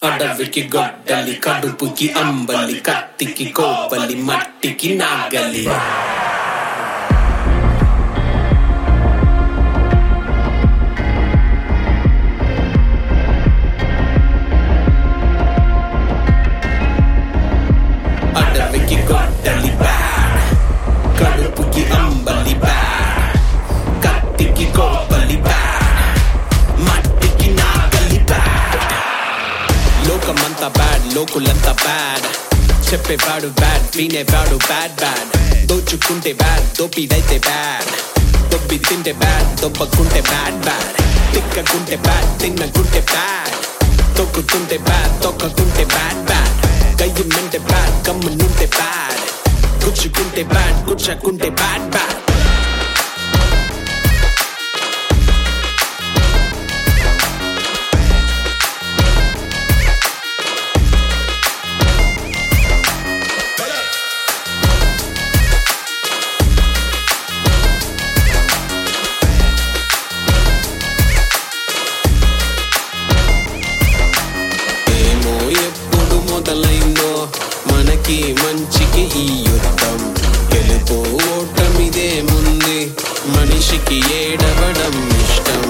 అడవికి గొడ్డలి కడుపుకి అంబలి కత్తికి కోవలి మట్టికి నాగలి అడవికి గొడ్డలి బ్యాడ్ కడుపుకి అంబలి బ్యాడ్ కత్తికి కోవలి బ్యాడ్ మట్టికి నాగలి బ్యాడ్ లోకమంతా బ్యాడ్ లోకులంతా బ్యాడ్ చెప్పేవాడు బ్యాడ్ వినేవాడు బ్యాడ్ బ్యాడ్ దోచుకుంటే బ్యాడ్ దోపిడైతే బ్యాడ్ దొబ్బి తింటే బ్యాడ్ దొబ్బకుంటే బ్యాడ్ బ్యాడ్ తిక్కకుంటే బ్యాడ్ తిన్నకుంటే బ్యాడ్ తొక్కుతుంటే బ్యాడ్ తొక్కకుంటే బ్యాడ్ బ్యాడ్ కయ్యమంటే బ్యాడ్ కమ్మునుంటే బ్యాడ్ గుచ్చుకుంటే బ్యాడ్ గుచ్చకుంటే బ్యాడ్ బ్యాడ్ ఏమో ఎప్పుడు మొదలైందో మనకి మంచికి ఈ యుద్ధం గెలుపు ఓటమిదేముంది మనిషికి ఏడవడం ఇష్టం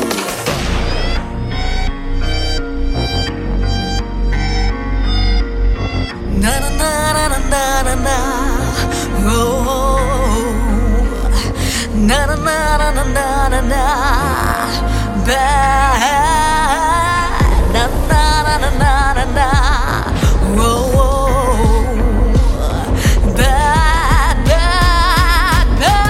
Na na na na na na na na. Oh. Na na na na na na na na. Bad. Na na na na na na na. Oh. Bad, bad, bad.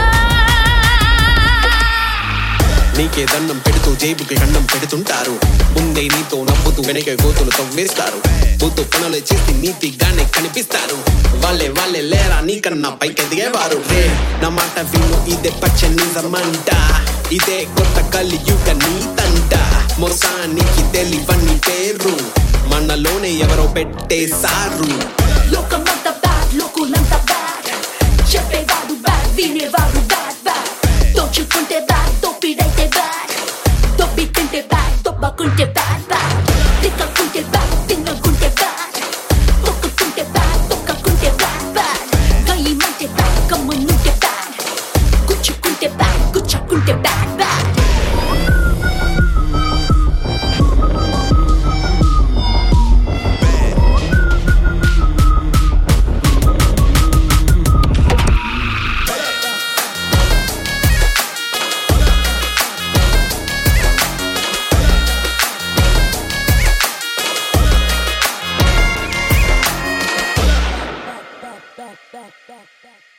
నీకే దండం పెడుతూ జేబుకి కన్నం పెడుతుంటారు ముందే నీతో నవ్వుతూ వెనక గోతులు తవ్వేస్తారు బూతు పనులు చేసి నీతిగానే కనిపిస్తారు వాళ్ళే వాళ్ళే లేరా నీకన్నా పైకి ఎదిగేవారు రే నా మాట విను ఇదే పచ్చ నిజమంట ఇదే కొత్త కలియుగ నీతంట మోసానికి తెలివని పేరు మనలోనే ఎవరో పెట్టేశారు లోకమంతా బ్యాడ్ లోకులంతా బ్యాడ్ చెప్పేవాడు బ్యాడ్ వినేవాడు బ్యాడ్ బ్యాడ్ దోచుకుంటే బ్యాడ్ దోపిడైతే బ్యాడ్ దొబ్బి తింటే బ్యాడ్ దొబ్బకుంటే బ్యాడ్ బ్యాడ్ తిక్కకుంటే బ్యాడ్ తిన్నకుంటే బ్యాడ్ తొక్కుతుంటే బ్యాడ్ తొక్కకుంటే బ్యాడ్ బ్యాడ్ గయ్యమంటే బ్యాడ్ కమ్మునుంటే బ్యాడ్ గుచ్చుకుంటే బ్యాడ్ గుచ్చకుంటే bad bad back, back, back, back, back.